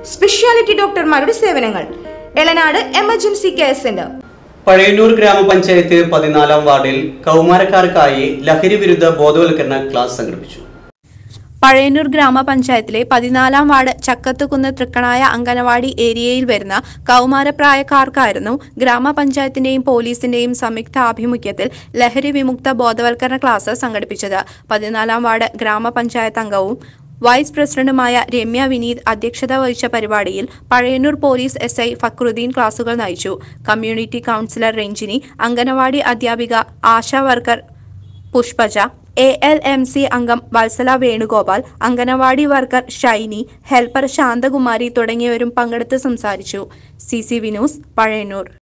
speciality ഡോക്ടർമാരുടെ സേവനങ്ങൾ Elanad emergency care centre Pazhayannur ഗ്രാമപഞ്ചായത്ത് പതിനാലാം വാർഡിൽ കൗമാരക്കാർക്കായി ലഹരി വിരുദ്ധ ബോധവൽക്കരണ ക്ലാസ് സംഘടിപ്പിച്ചു പഴയന്നൂർ ഗ്രാമപഞ്ചായത്തിലെ പതിനാലാം വാർഡ് ചക്കത്തുകുന്ന് തൃക്കണായ അങ്കനവാടി ഏരിയയിൽ വരുന്ന കൗമാരപ്രായക്കാർക്കായിരുന്നു ഗ്രാമപഞ്ചായത്തിന്റെയും പോലീസിന്റെയും സംയുക്ത ആഭിമുഖ്യത്തിൽ ലഹരി വിമുക്ത ബോധവൽക്കരണ ക്ലാസ് സംഘടിപ്പിച്ചത് പതിനാലാം വാർഡ് ഗ്രാമപഞ്ചായത്ത് അംഗവും വൈസ് പ്രസിഡന്റുമായ രമ്യ വിനീത് അധ്യക്ഷത വഹിച്ച പരിപാടിയിൽ Pazhayannur police S I Fakruddin ക്ലാസുകൾ നയിച്ചു കമ്മ്യൂണിറ്റി കൗൺസിലർ രഞ്ജിനി അങ്കനവാടി അധ്യാപിക ASHA worker Pushpaja A L M C അംഗം വത്സല വേണുഗോപാൽ അംഗനവാടി വർക്കർ ഷൈനി ഹെൽപ്പർ ശാന്തകുമാരി തുടങ്ങിയവരും പങ്കെടുത്ത് സംസാരിച്ചു സി സി വിനൂസ് പഴയന്നൂർ